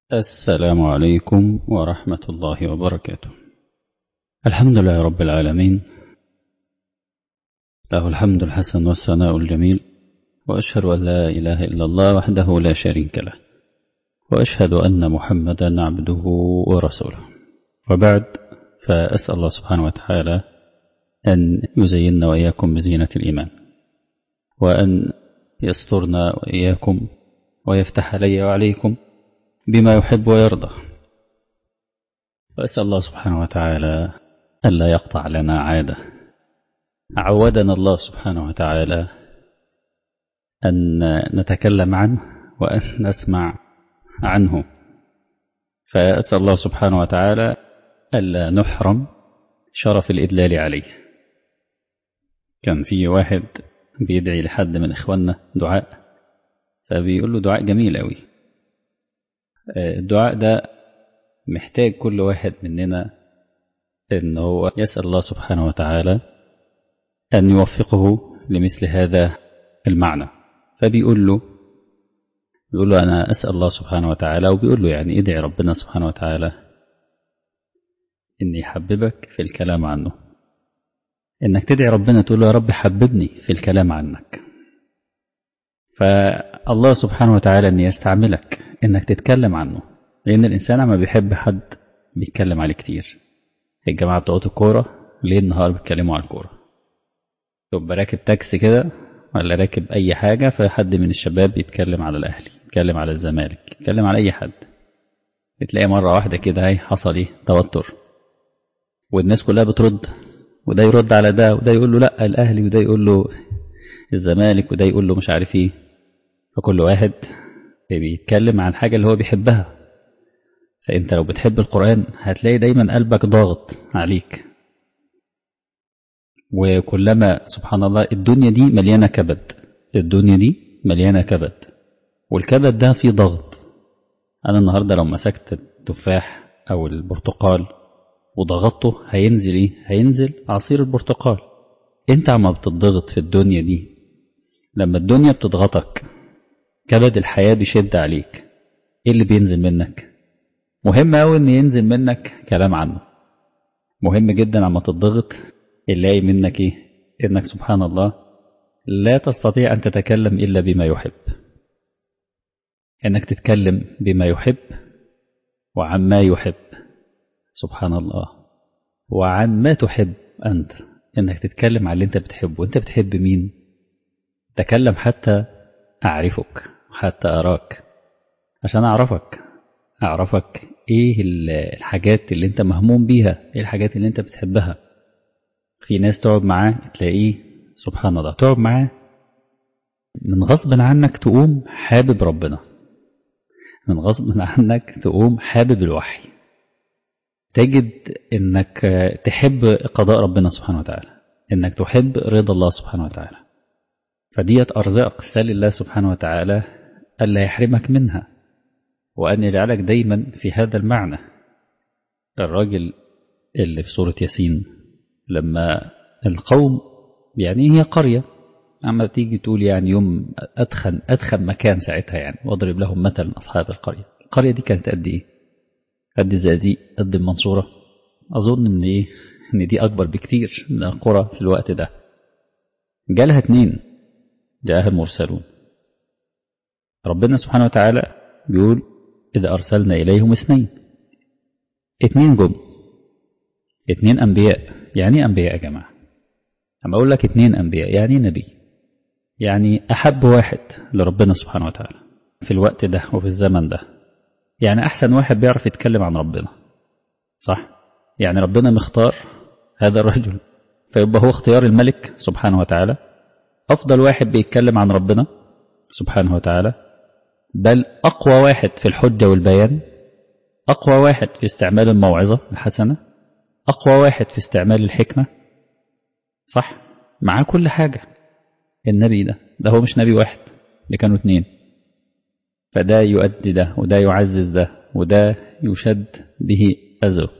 السلام عليكم ورحمة الله وبركاته الحمد لله رب العالمين له الحمد الحسن والثناء الجميل وأشهد أن لا إله إلا الله وحده لا شريك له وأشهد أن محمدا عبده ورسوله وبعد فأسأل الله سبحانه وتعالى أن يزيننا وإياكم بزينة الإيمان وأن يسترنا وإياكم ويفتح علي وعليكم بما يحب ويرضى وأسأل الله سبحانه وتعالى ألا يقطع لنا عادة عودنا الله سبحانه وتعالى أن نتكلم عنه وأن نسمع عنه فأسأل الله سبحانه وتعالى ألا نحرم شرف الإدلال عليه كان في واحد بيدعي لحد من إخواننا دعاء فبيقول له دعاء جميل أوي الدعاء ده محتاج كل واحد مننا ان هو يسأل الله سبحانه وتعالى أن يوفقه لمثل هذا المعنى فبيقول له بيقول له أنا أسأل الله سبحانه وتعالى وبيقول له يعني ادعي ربنا سبحانه وتعالى إن يحببك في الكلام عنه إنك تدعي ربنا تقول له يا رب حببني في الكلام عنك فالله سبحانه وتعالى أن يستعملك إنك تتكلم عنه لأن الإنسان ما بيحب حد بيتكلم عليه كتير الجماعة بتوع الكورة ليه النهار بيتكلموا على الكورة تبقى راكب تاكسي كده ولا راكب أي حاجة فحد من الشباب يتكلم على الأهلي يتكلم على الزمالك يتكلم على أي حد بتلاقي مرة واحدة كده هي حصل إيه توتر والناس كلها بترد وده يرد على ده وده يقول له لا الأهلي وده يقول له الزمالك وده يقول له مش عارف ايه فكل واحد بيتكلم عن حاجة اللي هو بيحبها فانت لو بتحب القرآن هتلاقي دايما قلبك ضاغط عليك وكلما سبحان الله الدنيا دي مليانة كبد الدنيا دي مليانة كبد والكبد ده فيه ضغط أنا النهاردة لو مسكت التفاح أو البرتقال وضغطته هينزل إيه؟ هينزل عصير البرتقال أنت عم بتضغط في الدنيا دي لما الدنيا بتضغطك كبد الحياة بيشد عليك إيه اللي بينزل منك مهم أوي إن ينزل منك كلام عنه مهم جدا عما تضغط يلاقي منك إيه إنك سبحان الله لا تستطيع أن تتكلم إلا بما يحب إنك تتكلم بما يحب وعما يحب سبحان الله وعن ما تحب أنت إنك تتكلم عن اللي أنت بتحبه أنت بتحب مين تكلم حتى أعرفك حتى أراك عشان أعرفك أعرفك إيه الحاجات اللي أنت مهموم بيها إيه الحاجات اللي أنت بتحبها في ناس تقعد معاه تلاقيه سبحان الله تقعد معاه من غصب عنك تقوم حابب ربنا من غصب عنك تقوم حابب الوحي تجد انك تحب قضاء ربنا سبحانه وتعالى انك تحب رضا الله سبحانه وتعالى فديت ارزاق سال الله سبحانه وتعالى الا يحرمك منها وان يجعلك دايما في هذا المعنى الراجل اللي في سورة ياسين لما القوم يعني هي قرية أما تيجي تقول يعني يوم أدخن أدخن مكان ساعتها يعني واضرب لهم مثلا أصحاب القرية القرية دي كانت قد إيه قد الزقازيق قد المنصورة أظن إن إيه إن دي أكبر بكتير من القرى في الوقت ده جالها اتنين جاءها المرسلون ربنا سبحانه وتعالى بيقول إذا أرسلنا إليهم اثنين اتنين جم اتنين أنبياء يعني أنبياء يا جماعة أما أقول لك اتنين أنبياء يعني نبي يعني أحب واحد لربنا سبحانه وتعالى في الوقت ده وفي الزمن ده يعني أحسن واحد بيعرف يتكلم عن ربنا صح يعني ربنا مختار هذا الرجل فيبقى هو اختيار الملك سبحانه وتعالى أفضل واحد بيتكلم عن ربنا سبحانه وتعالى بل أقوى واحد في الحجة والبيان أقوى واحد في استعمال الموعظة الحسنة أقوى واحد في استعمال الحكمة صح معاه كل حاجة النبي ده ده هو مش نبي واحد ده كانوا اتنين فده يؤدي ده وده يعزز ده وده يشد به أذره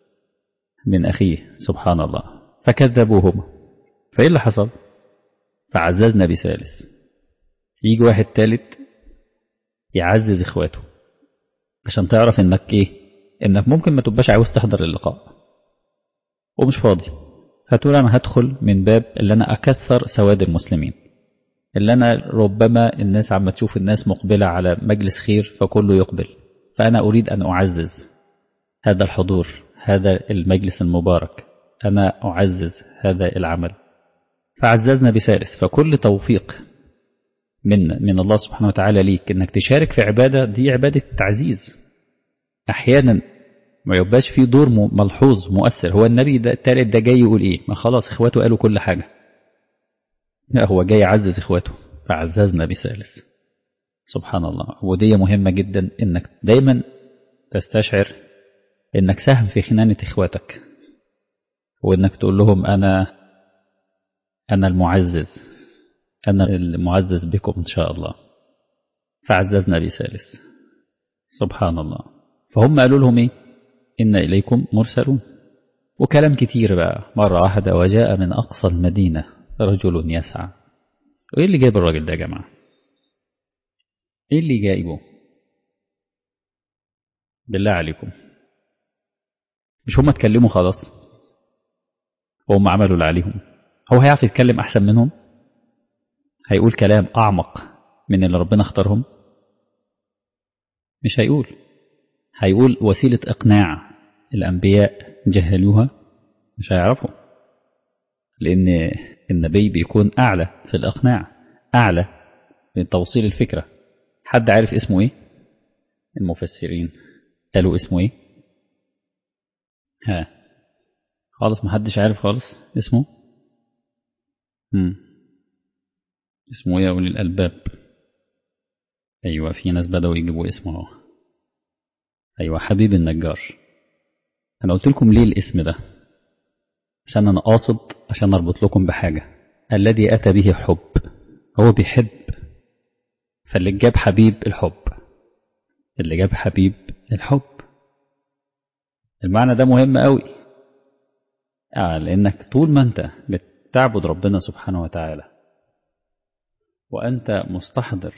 من أخيه سبحان الله فكذبوهما فإيه اللي حصل فعززنا بثالث يجي واحد ثالث يعزز إخواته عشان تعرف انك ايه انك ممكن ما تبقاش عاوز تحضر اللقاء ومش فاضي فتقول انا هدخل من باب اللي انا اكثر سواد المسلمين اللي انا ربما الناس عم تشوف الناس مقبلة على مجلس خير فكله يقبل فانا اريد ان اعزز هذا الحضور هذا المجلس المبارك انا اعزز هذا العمل فعززنا بثالث فكل توفيق من من الله سبحانه وتعالى ليك انك تشارك في عبادة دي عبادة تعزيز احيانا ما يبقاش في دور ملحوظ مؤثر هو النبي ده التالت ده جاي يقول ايه ما خلاص اخواته قالوا كل حاجة لا هو جاي يعزز اخواته فعززنا بثالث سبحان الله ودي مهمة جدا انك دايما تستشعر انك سهم في خنانة اخواتك وانك تقول لهم انا انا المعزز انا المعزز بكم ان شاء الله فعززنا بثالث سبحان الله فهم قالوا لهم ايه إن إليكم مرسلون وكلام كتير بقى مرة واحدة وجاء من أقصى المدينة رجل يسعى وإيه اللي جايب الراجل ده يا جماعة إيه اللي جايبه بالله عليكم مش هم اتكلموا خلاص وهم عملوا اللي عليهم هو هيعرف يتكلم أحسن منهم هيقول كلام أعمق من اللي ربنا اختارهم مش هيقول هيقول وسيلة إقناع الأنبياء جهلوها مش هيعرفوا لأن النبي بيكون أعلى في الإقناع أعلى في توصيل الفكرة حد عارف اسمه إيه المفسرين قالوا اسمه إيه ها خالص محدش عارف خالص اسمه مم. اسمه إيه يا أولي الألباب أيوة في ناس بدأوا يجيبوا اسمه هو أيوة حبيب النجار أنا قلت لكم ليه الاسم ده عشان أنا قاصد عشان أربط لكم بحاجة الذي أتى به حب هو بيحب فاللي جاب حبيب الحب اللي جاب حبيب الحب المعنى ده مهم قوي آه لأنك طول ما أنت بتعبد ربنا سبحانه وتعالى وأنت مستحضر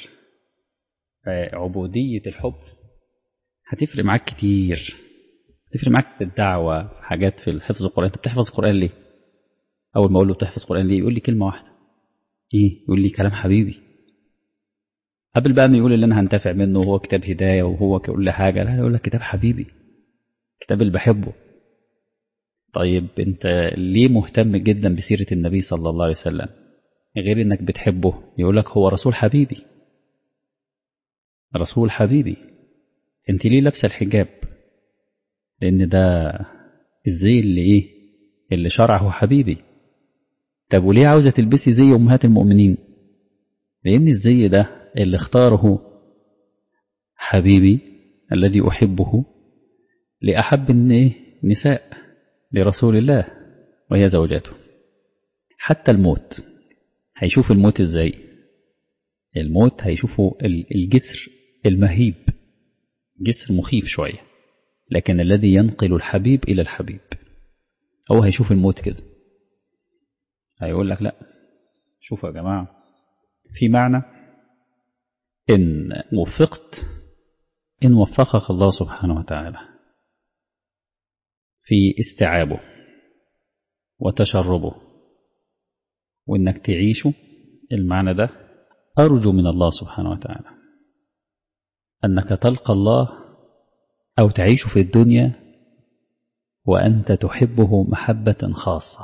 عبودية الحب هتفرق معاك كتير هتفرق معاك في الدعوة في حاجات في حفظ القرآن انت بتحفظ القرآن ليه أول ما أقول له بتحفظ القرآن ليه يقول لي كلمة واحدة إيه يقول لي كلام حبيبي قبل بقى ما يقول اللي أنا هنتفع منه وهو كتاب هداية وهو كل حاجة لا يقول لك كتاب حبيبي كتاب اللي بحبه طيب أنت ليه مهتم جدا بسيرة النبي صلى الله عليه وسلم غير إنك بتحبه يقول لك هو رسول حبيبي رسول حبيبي انت ليه لابسه الحجاب لان ده الزي اللي ايه اللي شرعه حبيبي طب وليه عاوزه تلبسي زي امهات المؤمنين لان الزي ده اللي اختاره حبيبي الذي احبه لاحب النساء لرسول الله وهي زوجاته حتى الموت هيشوف الموت ازاي الموت هيشوفه الجسر المهيب جسر مخيف شوية لكن الذي ينقل الحبيب إلى الحبيب هو هيشوف الموت كده هيقول لك لا شوفوا يا جماعة في معنى إن وفقت إن وفقك الله سبحانه وتعالى في استيعابه وتشربه وإنك تعيشه المعنى ده أرجو من الله سبحانه وتعالى أنك تلقى الله أو تعيش في الدنيا وأنت تحبه محبة خاصة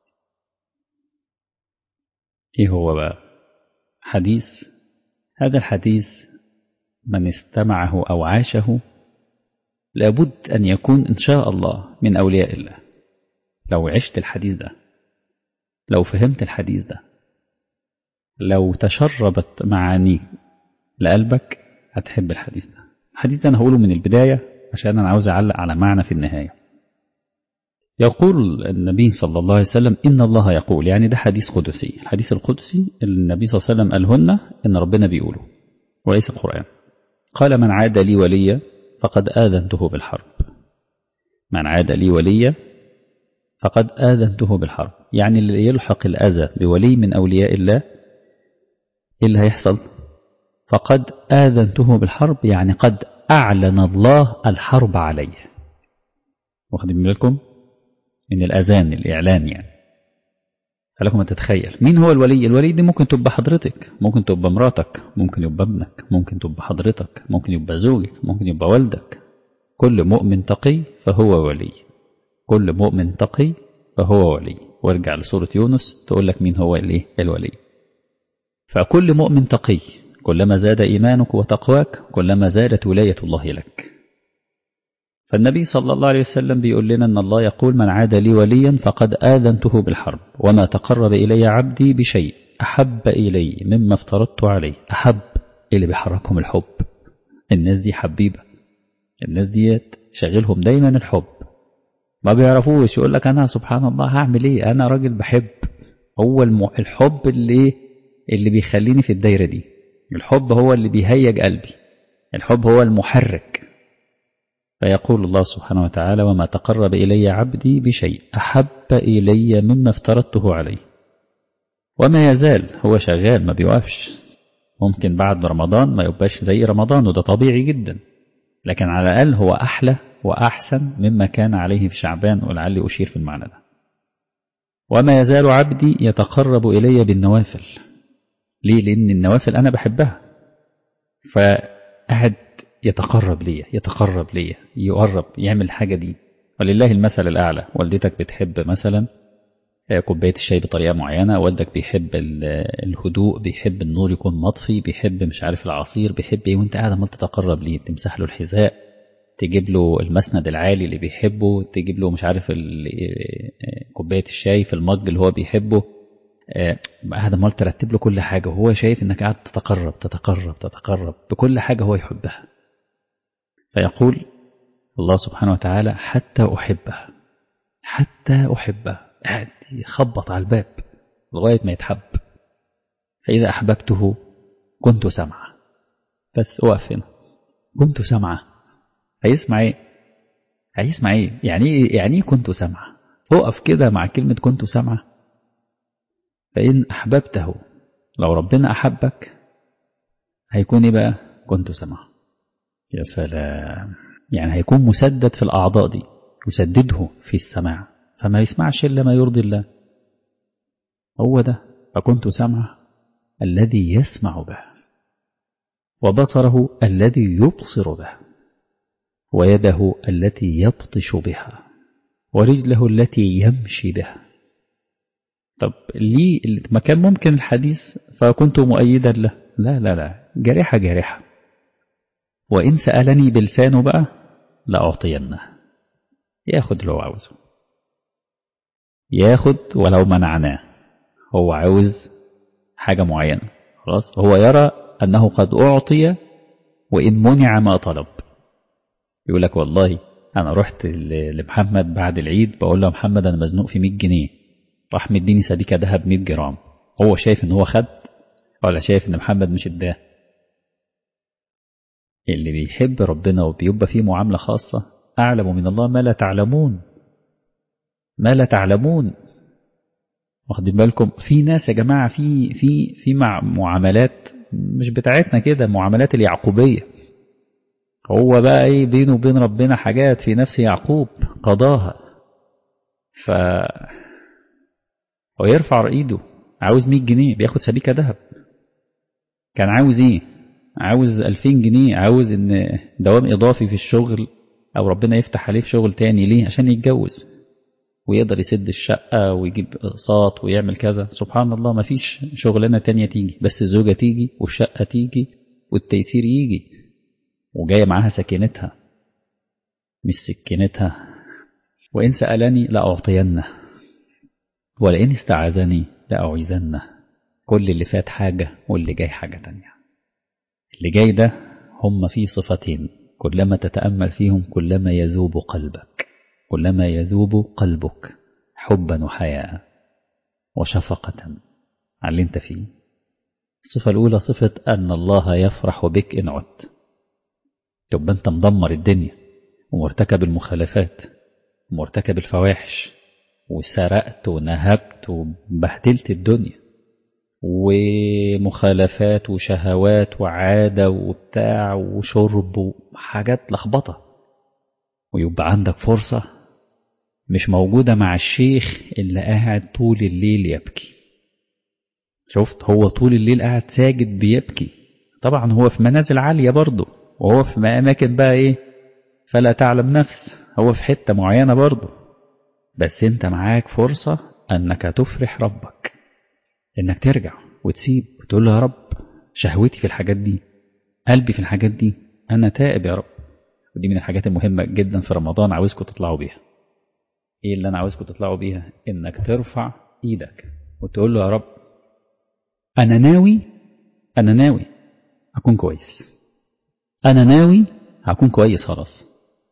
إيه هو بقى حديث هذا الحديث من استمعه أو عاشه لابد أن يكون إن شاء الله من أولياء الله لو عشت الحديث ده لو فهمت الحديث ده لو تشربت معانيه لقلبك هتحب الحديث ده الحديث ده أنا هقوله من البداية عشان أنا عاوز أعلق على معنى في النهاية يقول النبي صلى الله عليه وسلم إن الله يقول يعني ده حديث قدسي الحديث القدسي النبي صلى الله عليه وسلم قالهن إن ربنا بيقوله وليس القرآن قال من عاد لي وليا فقد آذنته بالحرب من عاد لي وليا فقد آذنته بالحرب يعني اللي يلحق الأذى بولي من أولياء الله إيه اللي هيحصل فقد آذنته بالحرب يعني قد أعلن الله الحرب عليه واخدين بالكم من الأذان الإعلان يعني فلكم أن تتخيل مين هو الولي الولي دي ممكن تبقى حضرتك ممكن تبقى مراتك ممكن يبقى ابنك ممكن تبقى حضرتك ممكن يبقى زوجك ممكن يبقى والدك كل مؤمن تقي فهو ولي كل مؤمن تقي فهو ولي وارجع لسورة يونس تقول لك مين هو الايه الولي فكل مؤمن تقي كلما زاد إيمانك وتقواك كلما زادت ولاية الله لك فالنبي صلى الله عليه وسلم بيقول لنا أن الله يقول من عاد لي وليا فقد آذنته بالحرب وما تقرب إلي عبدي بشيء أحب إلي مما افترضت عليه أحب اللي بيحركهم الحب الناس دي حبيبة الناس دي شغلهم دايما الحب ما بيعرفوش يقول لك أنا سبحان الله هعمل إيه أنا راجل بحب هو الحب اللي اللي بيخليني في الدايرة دي الحب هو اللي بيهيج قلبي الحب هو المحرك فيقول الله سبحانه وتعالى وما تقرب إلي عبدي بشيء أحب إلي مما افترضته عليه وما يزال هو شغال ما بيوقفش ممكن بعد رمضان ما يبقاش زي رمضان وده طبيعي جدا لكن على الأقل هو أحلى وأحسن مما كان عليه في شعبان ولعلي أشير في المعنى ده وما يزال عبدي يتقرب إلي بالنوافل ليه لأن النوافل أنا بحبها فقعد يتقرب ليا يتقرب ليا يقرب يعمل الحاجة دي ولله المثل الأعلى والدتك بتحب مثلا كوباية الشاي بطريقة معينة والدك بيحب الهدوء بيحب النور يكون مطفي بيحب مش عارف العصير بيحب ايه وانت قاعد عمال تتقرب ليه تمسح له الحذاء تجيب له المسند العالي اللي بيحبه تجيب له مش عارف كوباية الشاي في المج اللي هو بيحبه قاعد عمال ترتب له كل حاجة وهو شايف انك قاعد تتقرب تتقرب تتقرب بكل حاجة هو يحبها فيقول الله سبحانه وتعالى حتى أحبه حتى أحبه قاعد يخبط على الباب لغاية ما يتحب فإذا أحببته كنت سمعه بس وقف هنا كنت سمعه هيسمع ايه هيسمع ايه يعني ايه يعني ايه كنت سمعه اقف كده مع كلمة كنت سمعه فإن أحببته لو ربنا أحبك هيكون ايه بقى كنت سمعه يا سلام يعني هيكون مسدد في الأعضاء دي يسدده في السماع فما يسمعش إلا ما يرضي الله هو ده فكنت سمعه الذي يسمع به وبصره الذي يبصر به ويده التي يبطش بها ورجله التي يمشي بها طب ليه ما كان ممكن الحديث فكنت مؤيدا له لا لا لا جارحة جارحة وإن سألني بلسانه بقى لأعطينه ياخد اللي هو عاوزه ياخد ولو منعناه هو عاوز حاجة معينة خلاص هو يرى أنه قد أعطي وإن منع ما طلب يقول لك والله أنا رحت لمحمد بعد العيد بقول له محمد أنا مزنوق في 100 جنيه راح مديني سبيكة ذهب 100 جرام هو شايف إن هو خد ولا شايف إن محمد مش اداه اللي بيحب ربنا وبيبقى فيه معاملة خاصة أعلم من الله ما لا تعلمون ما لا تعلمون واخدين بالكم في ناس يا جماعة في في في مع معاملات مش بتاعتنا كده معاملات اليعقوبية هو بقى ايه بينه وبين ربنا حاجات في نفس يعقوب قضاها ف هو يرفع ايده عاوز 100 جنيه بياخد سبيكة ذهب كان عاوز ايه عاوز 2000 جنيه عاوز ان دوام اضافي في الشغل او ربنا يفتح عليه في شغل تاني ليه عشان يتجوز ويقدر يسد الشقة ويجيب اقساط ويعمل كذا سبحان الله ما فيش شغلانة تانية تيجي بس الزوجة تيجي والشقة تيجي والتيسير يجي وجاية معاها سكينتها مش سكينتها وإن سألني لأعطينه ولئن استعاذني لأعيذنه كل اللي فات حاجة واللي جاي حاجة تانية اللي جاي ده هم في صفتين كلما تتأمل فيهم كلما يذوب قلبك كلما يذوب قلبك حبا وحياء وشفقة على اللي انت فيه الصفة الأولى صفة أن الله يفرح بك إن عدت تبقى أنت مدمر الدنيا ومرتكب المخالفات ومرتكب الفواحش وسرقت ونهبت وبهدلت الدنيا ومخالفات وشهوات وعادة وبتاع وشرب وحاجات لخبطة ويبقى عندك فرصة مش موجودة مع الشيخ اللي قاعد طول الليل يبكي شفت هو طول الليل قاعد ساجد بيبكي طبعا هو في منازل عالية برضه وهو في أماكن بقى إيه فلا تعلم نفس هو في حتة معينة برضه بس أنت معاك فرصة أنك تفرح ربك إنك ترجع وتسيب وتقول له يا رب شهوتي في الحاجات دي قلبي في الحاجات دي أنا تائب يا رب ودي من الحاجات المهمة جدا في رمضان عاوزكم تطلعوا بيها إيه اللي أنا عاوزكم تطلعوا بيها إنك ترفع إيدك وتقول له يا رب أنا ناوي أنا ناوي أكون كويس أنا ناوي هكون كويس خلاص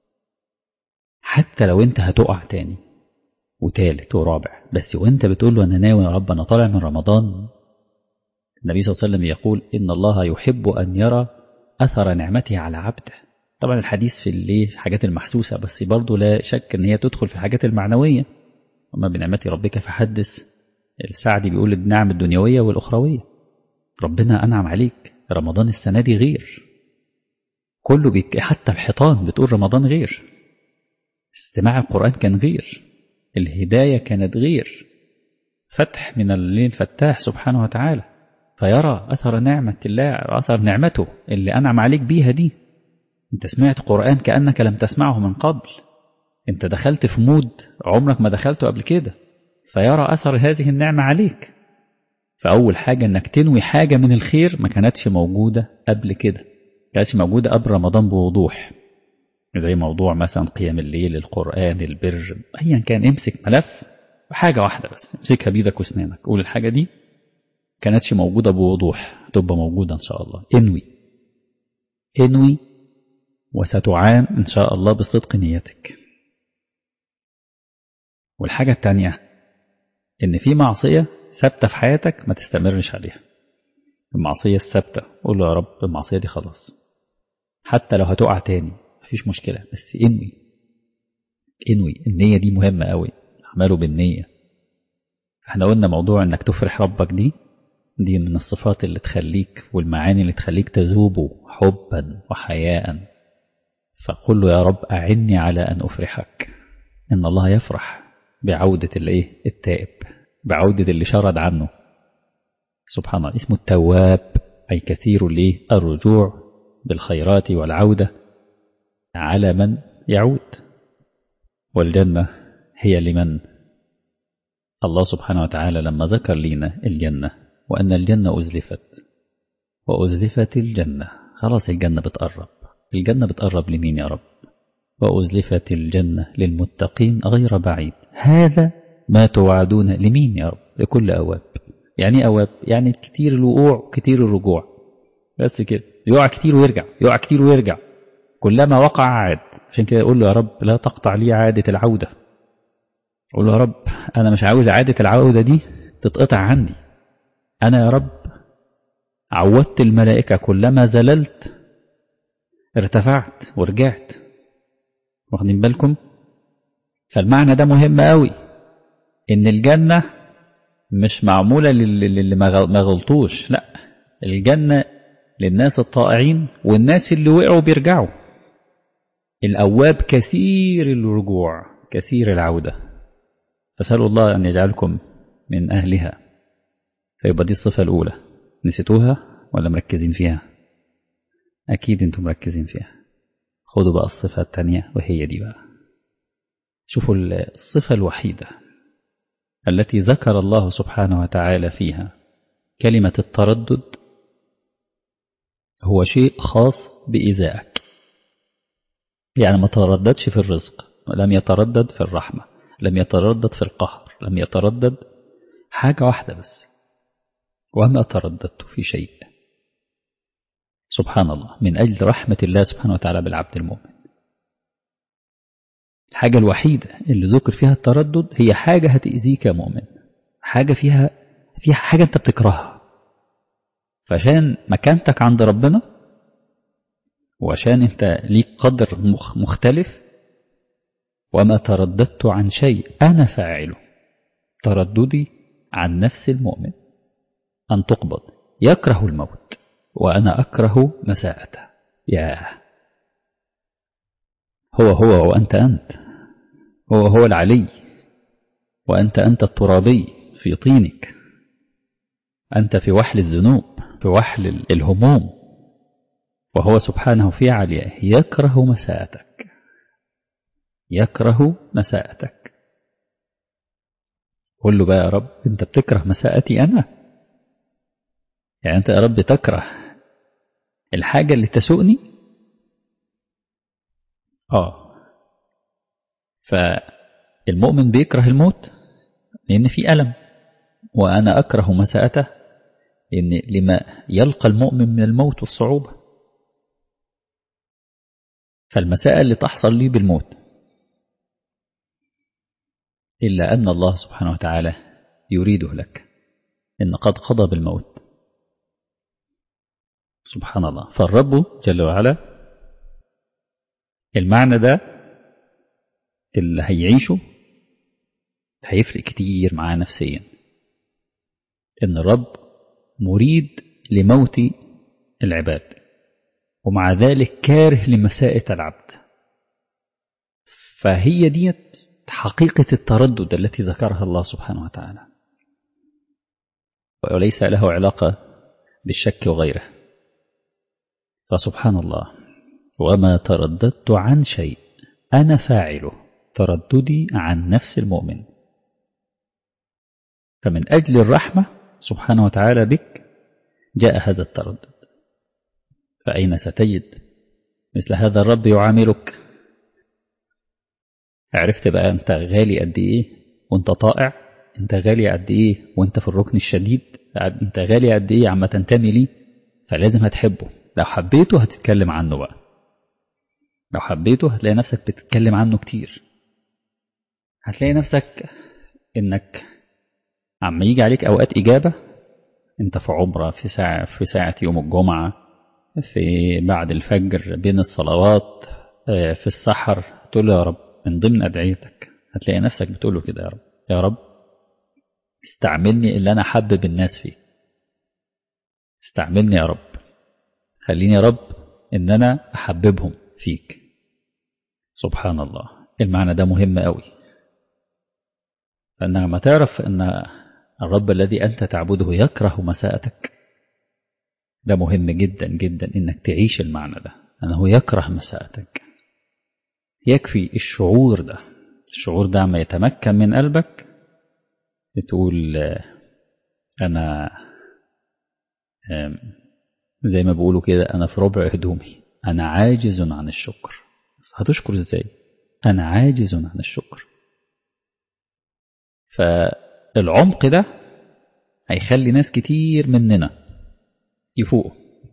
حتى لو أنت هتقع تاني وتالت ورابع بس وأنت بتقول له أنا ناوي يا رب أنا طالع من رمضان النبي صلى الله عليه وسلم يقول إن الله يحب أن يرى أثر نعمته على عبده طبعا الحديث في اللي الحاجات المحسوسة بس برضه لا شك أن هي تدخل في الحاجات المعنوية وما بنعمة ربك فحدث السعدي بيقول النعم الدنيوية والأخروية ربنا أنعم عليك رمضان السنة دي غير كله بيك حتى الحيطان بتقول رمضان غير استماع القرآن كان غير الهداية كانت غير فتح من الليل فتاح سبحانه وتعالى فيرى أثر نعمة الله أثر نعمته اللي أنعم عليك بيها دي أنت سمعت قرآن كأنك لم تسمعه من قبل أنت دخلت في مود عمرك ما دخلته قبل كده فيرى أثر هذه النعمة عليك فأول حاجة أنك تنوي حاجة من الخير ما كانتش موجودة قبل كده كانتش موجودة قبل رمضان بوضوح زي موضوع مثلا قيام الليل القرآن البر أيا كان امسك ملف حاجة واحدة بس امسكها بيدك واسنانك قول الحاجة دي كانتش موجودة بوضوح تبقى موجودة إن شاء الله انوي انوي وستعان إن شاء الله بصدق نيتك والحاجة التانية إن في معصية ثابتة في حياتك ما تستمرش عليها المعصية الثابتة قول له يا رب المعصية دي خلاص حتى لو هتقع تاني مفيش مشكلة بس انوي انوي النية دي مهمة قوي اعمله بالنية احنا قلنا موضوع انك تفرح ربك دي دي من الصفات اللي تخليك والمعاني اللي تخليك تذوب حبا وحياء فقل له يا رب أعني على أن أفرحك إن الله يفرح بعودة الايه التائب بعودة اللي شرد عنه سبحان الله اسمه التواب أي كثير ليه الرجوع بالخيرات والعودة على من يعود والجنة هي لمن الله سبحانه وتعالى لما ذكر لنا الجنة وأن الجنة أزلفت وأزلفت الجنة خلاص الجنة بتقرب الجنة بتقرب لمين يا رب وأزلفت الجنة للمتقين غير بعيد هذا ما توعدون لمين يا رب لكل أواب يعني أواب يعني كتير الوقوع كتير الرجوع بس كده يقع كتير ويرجع يقع كتير ويرجع كلما وقع عاد عشان كده يقول له يا رب لا تقطع لي عادة العودة قول له يا رب أنا مش عاوز عادة العودة دي تتقطع عني أنا يا رب عودت الملائكة كلما زللت ارتفعت ورجعت واخدين بالكم فالمعنى ده مهم قوي ان الجنة مش معمولة للي ما غلطوش لا الجنة للناس الطائعين والناس اللي وقعوا بيرجعوا الأواب كثير الرجوع كثير العودة فسألوا الله أن يجعلكم من أهلها فيبقى دي الصفة الأولى نسيتوها ولا مركزين فيها أكيد أنتم مركزين فيها خدوا بقى الصفة الثانية وهي دي بقى شوفوا الصفة الوحيدة التي ذكر الله سبحانه وتعالى فيها كلمة التردد هو شيء خاص بإزائك يعني ما ترددش في الرزق لم يتردد في الرحمة لم يتردد في القهر لم يتردد حاجة واحدة بس وما ترددت في شيء سبحان الله من أجل رحمة الله سبحانه وتعالى بالعبد المؤمن الحاجة الوحيدة اللي ذكر فيها التردد هي حاجة هتأذيك يا مؤمن حاجة فيها فيها حاجة أنت بتكرهها فعشان مكانتك عند ربنا وعشان أنت ليك قدر مختلف وما ترددت عن شيء أنا فاعله ترددي عن نفس المؤمن أن تقبض يكره الموت وأنا أكره مساءته ياه هو هو وأنت أنت هو هو العلي وأنت أنت الترابي في طينك أنت في وحل الذنوب في وحل الهموم وهو سبحانه في علياه يكره مساءتك يكره مساءتك قل له بقى يا رب أنت بتكره مساءتي أنا يعني أنت يا رب تكره الحاجة اللي تسوءني آه فالمؤمن بيكره الموت لأن في ألم وأنا أكره مساءته لأن لما يلقى المؤمن من الموت والصعوبة فالمساءة اللي تحصل لي بالموت إلا أن الله سبحانه وتعالى يريده لك إن قد قضى بالموت سبحان الله فالرب جل وعلا المعنى ده اللي هيعيشه هيفرق كتير معاه نفسيا إن الرب مريد لموت العباد ومع ذلك كاره لمساءة العبد فهي ديت حقيقة التردد التي ذكرها الله سبحانه وتعالى وليس له علاقة بالشك وغيره فسبحان الله وما ترددت عن شيء أنا فاعله ترددي عن نفس المؤمن فمن أجل الرحمة سبحانه وتعالى بك جاء هذا التردد فأين ستجد مثل هذا الرب يعاملك عرفت بقى أنت غالي قد إيه وأنت طائع أنت غالي قد إيه وأنت في الركن الشديد أنت غالي قد إيه عما تنتمي ليه فلازم هتحبه لو حبيته هتتكلم عنه بقى لو حبيته هتلاقي نفسك بتتكلم عنه كتير هتلاقي نفسك انك عم يجي عليك اوقات اجابة انت في عمرة في ساعة في ساعة يوم الجمعة في بعد الفجر بين الصلوات في السحر تقول له يا رب من ضمن ادعيتك هتلاقي نفسك بتقول له كده يا رب يا رب استعملني اللي انا حبب الناس فيه استعملني يا رب خليني يا رب ان انا احببهم فيك سبحان الله المعنى ده مهم قوي فانك ما تعرف ان الرب الذي انت تعبده يكره مساءتك ده مهم جدا جدا انك تعيش المعنى ده انه يكره مساءتك يكفي الشعور ده الشعور ده ما يتمكن من قلبك تقول انا زي ما بيقولوا كده أنا في ربع هدومي أنا عاجز عن الشكر هتشكر إزاي أنا عاجز عن الشكر فالعمق ده هيخلي ناس كتير مننا يفوقوا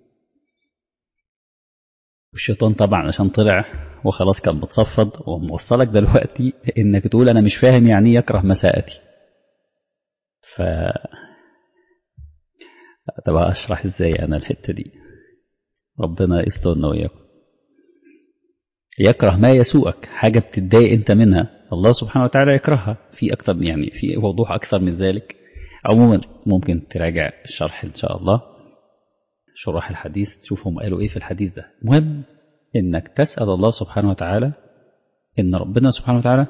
الشيطان طبعا عشان طلع وخلاص كان متصفد وموصلك دلوقتي انك تقول انا مش فاهم يعني ايه يكره مساءتي ف طب اشرح ازاي انا الحته دي ربنا يسترنا وياكم يكره ما يسوءك حاجه بتتضايق انت منها الله سبحانه وتعالى يكرهها في اكتر يعني في وضوح اكثر من ذلك عموما ممكن تراجع الشرح ان شاء الله شراح الحديث تشوفهم قالوا ايه في الحديث ده مهم انك تسال الله سبحانه وتعالى ان ربنا سبحانه وتعالى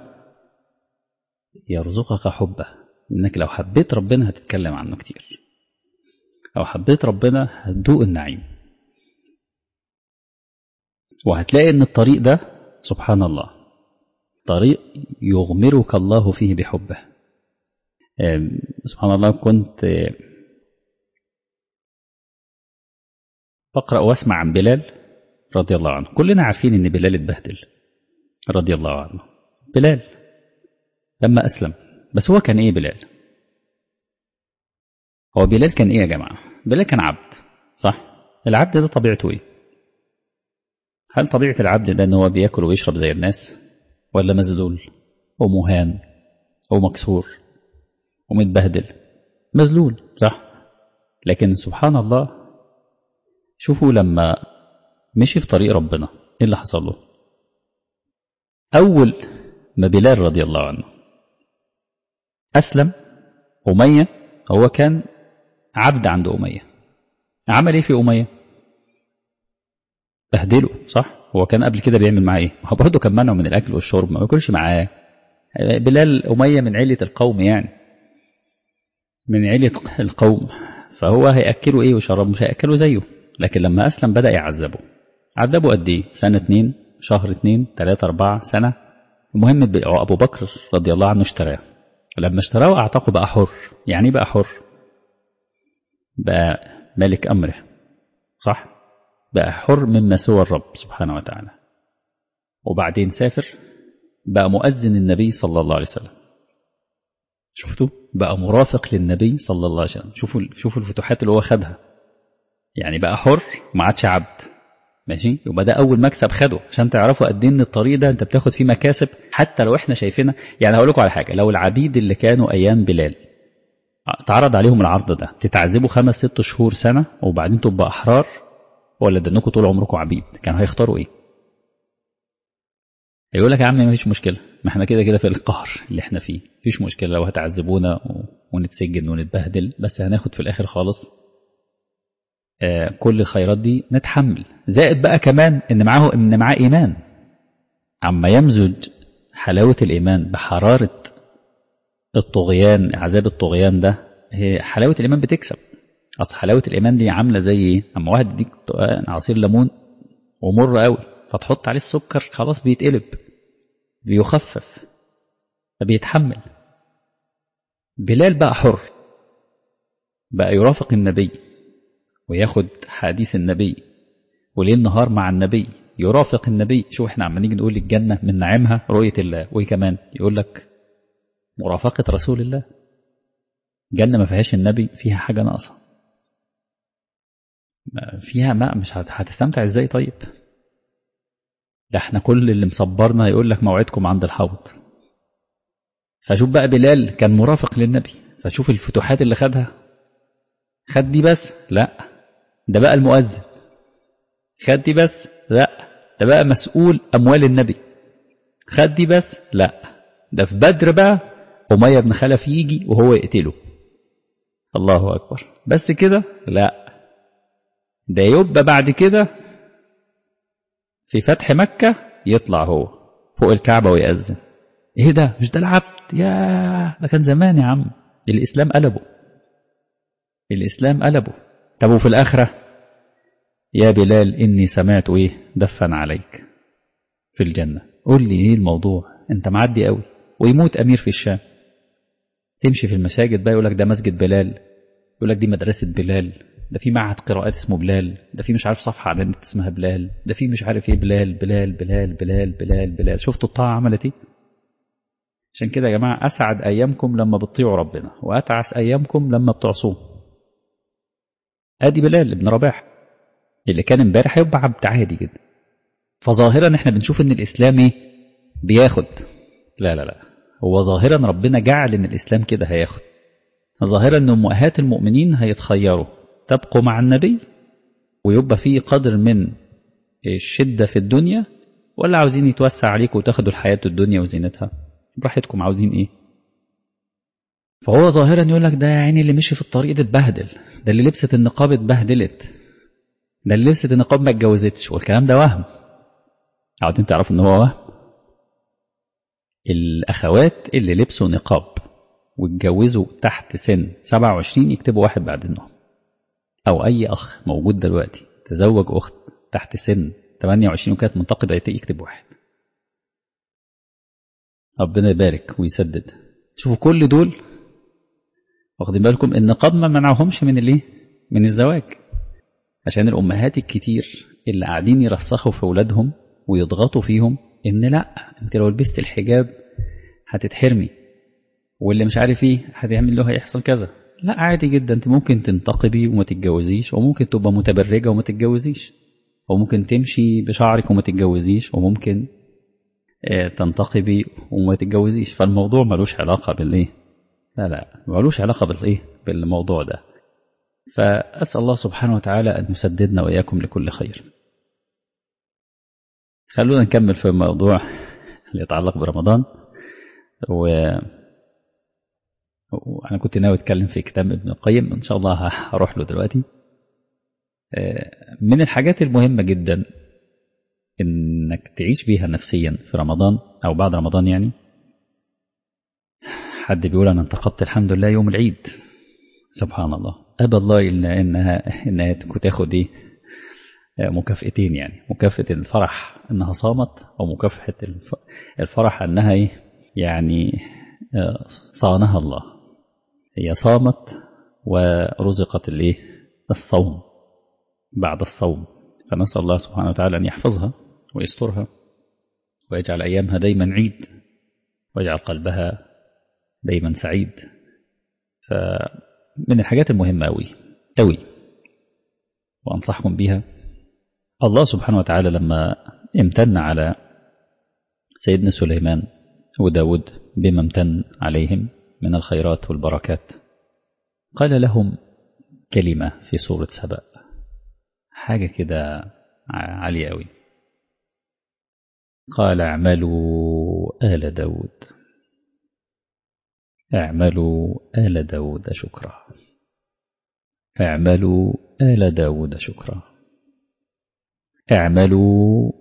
يرزقك حبه انك لو حبيت ربنا هتتكلم عنه كتير لو حبيت ربنا هتدوق النعيم وهتلاقي ان الطريق ده سبحان الله طريق يغمرك الله فيه بحبه سبحان الله كنت بقرأ واسمع عن بلال رضي الله عنه كلنا عارفين ان بلال اتبهدل رضي الله عنه بلال لما أسلم بس هو كان ايه بلال هو بلال كان ايه يا جماعة بلال كان عبد صح العبد ده طبيعته ايه هل طبيعة العبد ده ان هو بياكل ويشرب زي الناس ولا مذلول ومهان ومكسور ومتبهدل مذلول صح لكن سبحان الله شوفوا لما مشي في طريق ربنا ايه اللي حصل له اول ما بلال رضي الله عنه اسلم أمية هو كان عبد عند أمية عمل إيه في أمية بهدله صح هو كان قبل كده بيعمل معاه إيه هو برضه كان منعه من الأكل والشرب ما بياكلش معاه بلال أمية من علة القوم يعني من علة القوم فهو هيأكله إيه وشرب مش هيأكله زيه لكن لما أسلم بدأ يعذبه عذبه قد إيه سنة اتنين شهر اتنين تلاتة أربعة سنة المهم أبو بكر رضي الله عنه اشتراه لما اشتراه أعتقه بقى حر يعني بقى حر بقى ملك أمره صح بقى حر مما سوى الرب سبحانه وتعالى وبعدين سافر بقى مؤذن النبي صلى الله عليه وسلم شفتوا بقى مرافق للنبي صلى الله عليه وسلم شوفوا شوفوا الفتوحات اللي هو خدها يعني بقى حر ما عادش عبد ماشي يبقى ده اول مكسب خده عشان تعرفوا قد ايه ان الطريق ده انت بتاخد فيه مكاسب حتى لو احنا شايفينها يعني هقول لكم على حاجه لو العبيد اللي كانوا ايام بلال اتعرض عليهم العرض ده تتعذبوا خمس ست شهور سنه وبعدين تبقى احرار ولا ده انكم طول عمركم عبيد كانوا هيختاروا ايه يقول لك يا عم ما فيش مشكله ما احنا كده كده في القهر اللي احنا فيه مفيش مشكله لو هتعذبونا ونتسجن ونتبهدل بس هناخد في الاخر خالص آه كل الخيرات دي نتحمل زائد بقى كمان ان معاه ان معاه ايمان عما يمزج حلاوه الايمان بحراره الطغيان عذاب الطغيان ده هي حلاوه الايمان بتكسب اصل حلاوه الايمان دي عامله زي ايه اما واحد يديك عصير ليمون ومر قوي فتحط عليه السكر خلاص بيتقلب بيخفف فبيتحمل بلال بقى حر بقى يرافق النبي وياخد حديث النبي وليل نهار مع النبي يرافق النبي شوف احنا عمالين نقول الجنة من نعيمها رؤية الله وايه كمان يقول لك مرافقة رسول الله جنة ما فيهاش النبي فيها حاجة ناقصة فيها ماء مش هتستمتع ازاي طيب ده احنا كل اللي مصبرنا يقول لك موعدكم عند الحوض فشوف بقى بلال كان مرافق للنبي فشوف الفتوحات اللي خدها خد دي بس لا ده بقى المؤذن خد دي بس لا ده بقى مسؤول أموال النبي خد دي بس لا ده في بدر بقى أمية بن خلف يجي وهو يقتله الله أكبر بس كده لا ده يبقى بعد كده في فتح مكة يطلع هو فوق الكعبة ويأذن ايه ده مش ده العبد يا ده كان زمان يا عم الإسلام قلبه الإسلام قلبه طب وفي الآخرة يا بلال إني سمعت إيه دفن عليك في الجنة قول لي إيه الموضوع أنت معدي قوي ويموت أمير في الشام تمشي في المساجد بقى يقول لك ده مسجد بلال يقول لك دي مدرسة بلال ده في معهد قراءات اسمه بلال ده في مش عارف صفحة على النت اسمها بلال ده في مش عارف ايه بلال بلال بلال بلال بلال بلال شفتوا الطاعة عملت ايه عشان كده يا جماعة أسعد أيامكم لما بتطيعوا ربنا وأتعس أيامكم لما بتعصوه ادي بلال ابن رباح اللي كان امبارح هيبقى عبد عادي جدا فظاهرا احنا بنشوف ان الاسلام ايه بياخد لا لا لا هو ظاهرا ربنا جعل ان الاسلام كده هياخد ظاهرا ان امهات المؤمنين هيتخيروا تبقوا مع النبي ويبقى فيه قدر من الشدة في الدنيا ولا عاوزين يتوسع عليكم وتاخدوا الحياة الدنيا وزينتها براحتكم عاوزين ايه فهو ظاهرا يقول لك ده يا عيني اللي مشي في الطريق ده اتبهدل ده اللي لبست النقاب اتبهدلت ده اللي لبست النقاب ما اتجوزتش والكلام ده وهم عاوزين تعرفوا ان هو وهم الاخوات اللي لبسوا نقاب واتجوزوا تحت سن 27 يكتبوا واحد بعد اذنهم او اي اخ موجود دلوقتي تزوج اخت تحت سن 28 وكانت منتقده يكتب واحد ربنا يبارك ويسدد شوفوا كل دول واخدين بالكم النقاب ما منعهمش من الايه من الزواج عشان الامهات الكتير اللي قاعدين يرسخوا في اولادهم ويضغطوا فيهم ان لا انت لو لبست الحجاب هتتحرمي واللي مش عارف ايه هتعمل له هيحصل كذا لا عادي جدا انت ممكن تنتقبي وما تتجوزيش وممكن تبقى متبرجه وما تتجوزيش وممكن تمشي بشعرك وما تتجوزيش وممكن تنتقبي وما تتجوزيش فالموضوع ملوش علاقه بالايه لا لا ملوش علاقه بالايه بالموضوع ده فاسال الله سبحانه وتعالى ان يسددنا واياكم لكل خير خلونا نكمل في الموضوع اللي يتعلق برمضان و وأنا كنت ناوي أتكلم في كتاب ابن القيم إن شاء الله هروح له دلوقتي من الحاجات المهمة جدا إنك تعيش بيها نفسيا في رمضان أو بعد رمضان يعني حد بيقول أنا انتقدت الحمد لله يوم العيد سبحان الله أبى الله إلا إنها إنها تاخد إيه مكافئتين يعني مكافأة الفرح إنها صامت أو مكافأة الفرح أنها إيه يعني صانها الله هي صامت ورزقت الإيه الصوم بعد الصوم فنسأل الله سبحانه وتعالى أن يحفظها ويسترها ويجعل أيامها دايما عيد ويجعل قلبها دايما سعيد فمن الحاجات المهمة أوي أوي وأنصحكم بها الله سبحانه وتعالى لما امتن على سيدنا سليمان وداود بما امتن عليهم من الخيرات والبركات قال لهم كلمة في سورة سبأ حاجة كده عالية أوي قال اعملوا آل داود اعملوا آل داود شكرا اعملوا آل داود شكرا اعملوا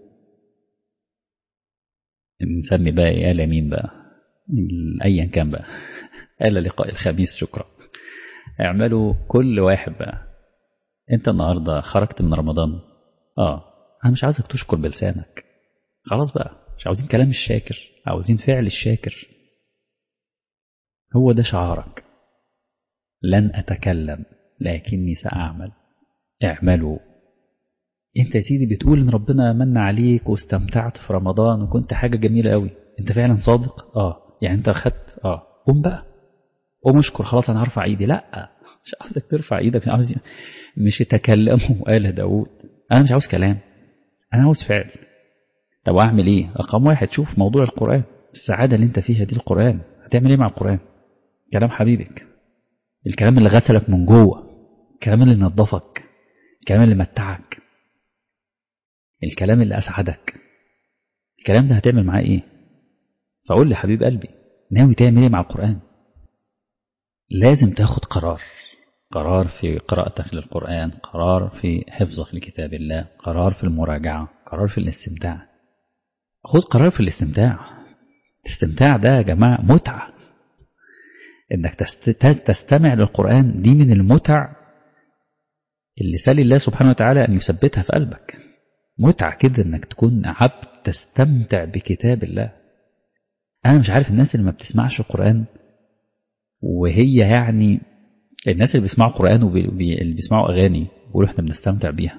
نسمي بقى ايه آل مين بقى أيا كان بقى آل لقاء الخميس شكرا اعملوا كل واحد بقى انت النهاردة خرجت من رمضان اه انا مش عاوزك تشكر بلسانك خلاص بقى مش عاوزين كلام الشاكر عاوزين فعل الشاكر هو ده شعارك لن أتكلم لكني سأعمل اعملوا انت يا سيدي بتقول ان ربنا من عليك واستمتعت في رمضان وكنت حاجة جميلة قوي انت فعلا صادق اه يعني انت خدت اه قوم بقى قوم اشكر خلاص انا هرفع ايدي لا مش عاوزك ترفع ايدك عاوز مش تكلموا آل داود انا مش عاوز كلام انا عاوز فعل طب اعمل ايه رقم واحد شوف موضوع القرآن السعادة اللي انت فيها دي القرآن هتعمل ايه مع القرآن كلام حبيبك الكلام اللي غسلك من جوه الكلام اللي نظفك الكلام اللي متعك الكلام اللي أسعدك الكلام ده هتعمل معاه إيه فقول لي حبيب قلبي ناوي تعمل إيه مع القرآن لازم تاخد قرار قرار في قراءتك للقرآن قرار في حفظك لكتاب الله قرار في المراجعة قرار في الاستمتاع خد قرار في الاستمتاع الاستمتاع ده يا جماعة متعة انك تستمع للقرآن دي من المتع اللي سال الله سبحانه وتعالى أن يثبتها في قلبك متعة كده انك تكون عبد تستمتع بكتاب الله انا مش عارف الناس اللي ما بتسمعش القرآن وهي يعني الناس اللي بيسمعوا قرآن واللي بيسمعوا أغاني بيقولوا احنا بنستمتع بيها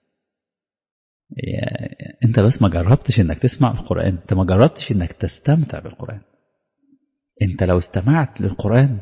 انت بس ما جربتش انك تسمع القرآن انت ما جربتش انك تستمتع بالقرآن انت لو استمعت للقرآن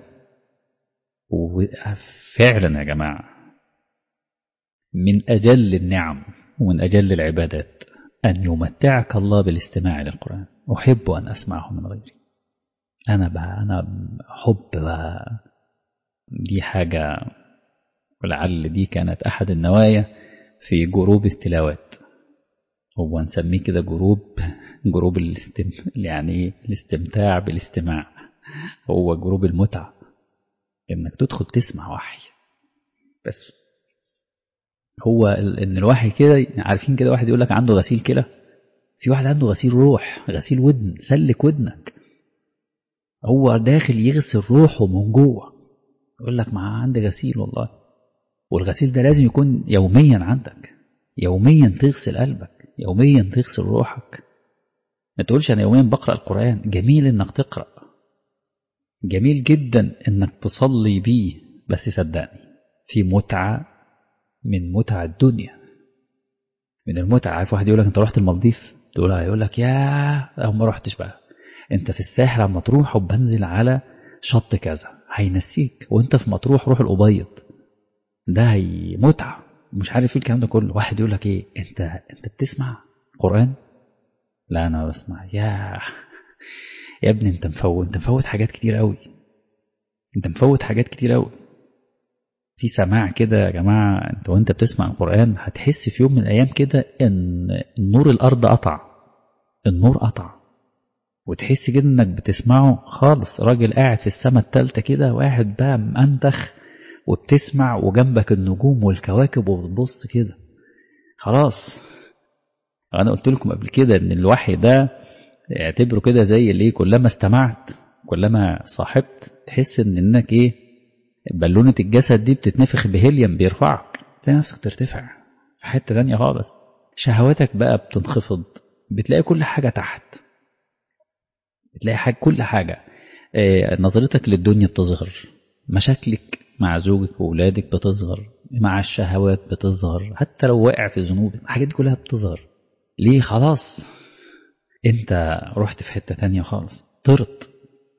فعلا يا جماعة من أجل النعم ومن أجل العبادات أن يمتعك الله بالاستماع للقرآن أحب أن أسمعه من غيري أنا بقى أنا حب بقى دي حاجة ولعل دي كانت أحد النوايا في جروب التلاوات هو نسميه كده جروب جروب الاستم... يعني الاستمتاع بالاستماع هو جروب المتعة انك تدخل تسمع وحي بس هو ان الوحي كده عارفين كده واحد يقول لك عنده غسيل كلى في واحد عنده غسيل روح غسيل ودن سلك ودنك هو داخل يغسل روحه من جوه يقول لك ما عندي غسيل والله والغسيل ده لازم يكون يوميا عندك يوميا تغسل قلبك يوميا تغسل روحك ما تقولش انا يوميا بقرا القران جميل انك تقرا جميل جدا انك تصلي بيه بس صدقني في متعه من متع الدنيا من المتعه عارف واحد يقول لك انت رحت المالديف تقول يقول لك يا او ما رحتش بقى انت في الساحل لما تروح وبنزل على شط كذا هينسيك وانت في مطروح روح الأبيض ده هي متعة مش عارف ايه الكلام ده كله واحد يقول لك ايه انت انت بتسمع قرآن لا انا بسمع يا يا ابني انت مفوت انت مفوت حاجات كتير قوي انت مفوت حاجات كتير قوي في سماع كده يا جماعة انت وانت بتسمع القرآن هتحس في يوم من الايام كده ان نور الارض قطع النور قطع وتحس كده انك بتسمعه خالص راجل قاعد في السماء التالتة كده واحد بقى مأنتخ وبتسمع وجنبك النجوم والكواكب وبتبص كده خلاص انا قلت لكم قبل كده ان الوحي ده اعتبره كده زي الايه كلما استمعت كلما صاحبت تحس ان انك ايه بالونة الجسد دي بتتنفخ بهيليوم بيرفعك تلاقي نفسك ترتفع في حتة تانية خالص شهواتك بقى بتنخفض بتلاقي كل حاجة تحت بتلاقي حاجة كل حاجة آه نظرتك للدنيا بتصغر مشاكلك مع زوجك وولادك بتصغر مع الشهوات بتصغر حتى لو واقع في ذنوب الحاجات دي كلها بتصغر ليه خلاص انت رحت في حتة تانية خالص طرت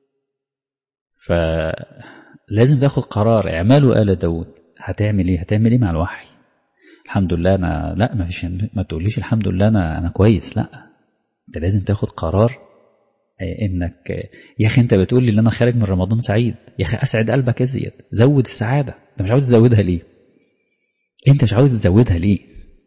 فلازم تاخد قرار اعملوا آل داود هتعمل ايه هتعمل ايه مع الوحي الحمد لله انا لا ما فيش ما تقوليش الحمد لله انا انا كويس لا انت لازم تاخد قرار انك يا اخي انت بتقول لي ان انا خارج من رمضان سعيد يا اخي اسعد قلبك ازيد زود السعاده انت مش عاوز تزودها ليه انت مش عاوز تزودها ليه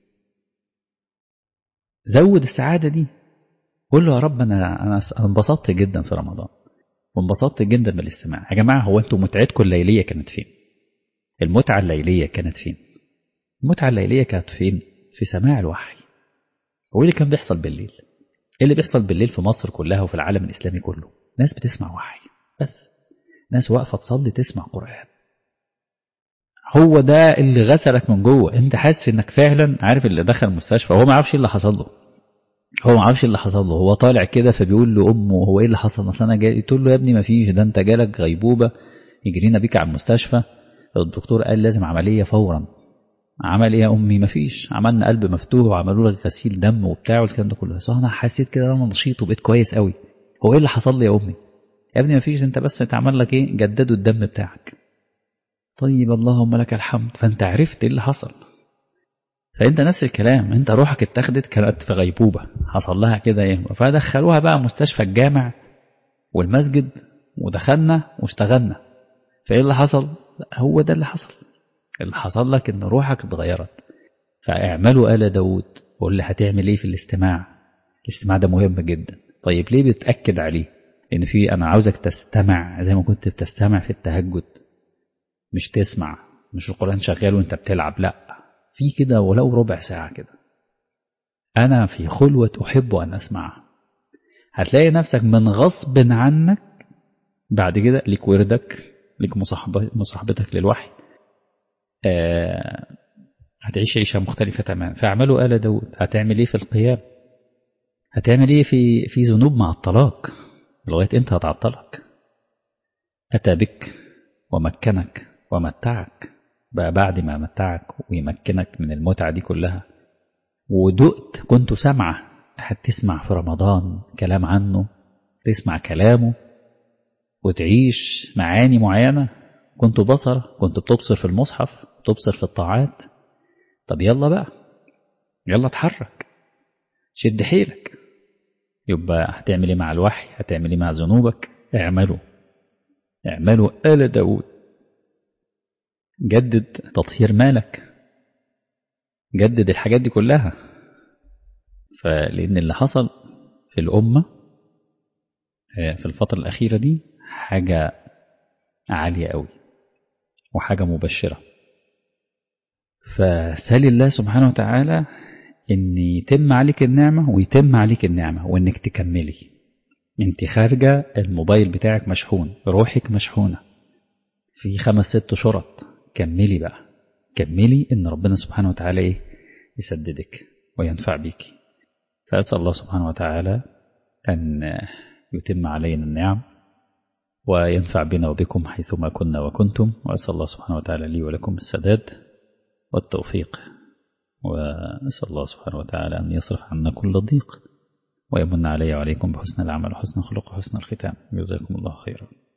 زود السعاده دي قول له يا رب انا انا انبسطت جدا في رمضان وانبسطت جدا بالاستماع يا جماعه هو انتوا متعتكم الليليه كانت فين المتعه الليليه كانت فين المتعه الليليه كانت فين في سماع الوحي هو اللي كان بيحصل بالليل ايه اللي بيحصل بالليل في مصر كلها وفي العالم الإسلامي كله ناس بتسمع وحي بس ناس واقفة تصلي تسمع قرآن هو ده اللي غسلك من جوه انت حاسس انك فعلا عارف اللي دخل المستشفى هو ما عارفش اللي حصل له هو ما عارفش اللي حصل له هو طالع كده فبيقول لامه هو ايه اللي حصل اصل انا جاي تقول له يا ابني ما فيش ده انت جالك غيبوبه يجرينا بيك على المستشفى الدكتور قال لازم عمليه فورا عمل ايه يا امي مفيش عملنا قلب مفتوح وعملوا لك غسيل دم وبتاع والكلام ده كله بس انا حسيت كده انا نشيط وبقيت كويس قوي هو ايه اللي حصل لي يا امي يا ابني مفيش انت بس اتعمل لك ايه جددوا الدم بتاعك طيب اللهم لك الحمد فانت عرفت ايه اللي حصل فانت نفس الكلام انت روحك اتاخدت كانت في غيبوبه حصل لها كده ايه فدخلوها بقى مستشفى الجامع والمسجد ودخلنا واشتغلنا فايه اللي حصل هو ده اللي حصل اللي حصل لك ان روحك اتغيرت فاعملوا آل داود وقول لي هتعمل ايه في الاستماع الاستماع ده مهم جدا طيب ليه بتأكد عليه ان في انا عاوزك تستمع زي ما كنت بتستمع في التهجد مش تسمع مش القرآن شغال وانت بتلعب لا في كده ولو ربع ساعة كده انا في خلوة احب ان اسمع هتلاقي نفسك من غصب عنك بعد كده ليك وردك ليك مصاحبتك للوحي آه هتعيش عيشة مختلفة تماما فاعملوا آل داود هتعمل ايه في القيام هتعمل ايه في في ذنوب مع الطلاق لغاية امتى هتعطلك أتى بك ومكنك ومتعك بقى بعد ما متعك ويمكنك من المتعة دي كلها ودقت كنت سامعة هتسمع في رمضان كلام عنه تسمع كلامه وتعيش معاني معينة كنت بصر كنت بتبصر في المصحف بتبصر في الطاعات طب يلا بقى يلا اتحرك شد حيلك يبقى هتعمل ايه مع الوحي هتعمل ايه مع ذنوبك اعملوا اعملوا آل داود جدد تطهير مالك جدد الحاجات دي كلها فلأن اللي حصل في الأمة في الفترة الأخيرة دي حاجة عالية قوي وحاجة مبشرة فسال الله سبحانه وتعالى ان يتم عليك النعمة ويتم عليك النعمة وانك تكملي انت خارجة الموبايل بتاعك مشحون روحك مشحونة في خمس ست شرط كملي بقى كملي ان ربنا سبحانه وتعالى ايه يسددك وينفع بيك فأسأل الله سبحانه وتعالى أن يتم علينا النعم وينفع بنا وبكم حيثما كنا وكنتم وأسأل الله سبحانه وتعالى لي ولكم السداد والتوفيق وأسأل الله سبحانه وتعالى أن يصرف عنا كل ضيق ويمن علي وعليكم بحسن العمل وحسن الخلق وحسن الختام جزاكم الله خيرا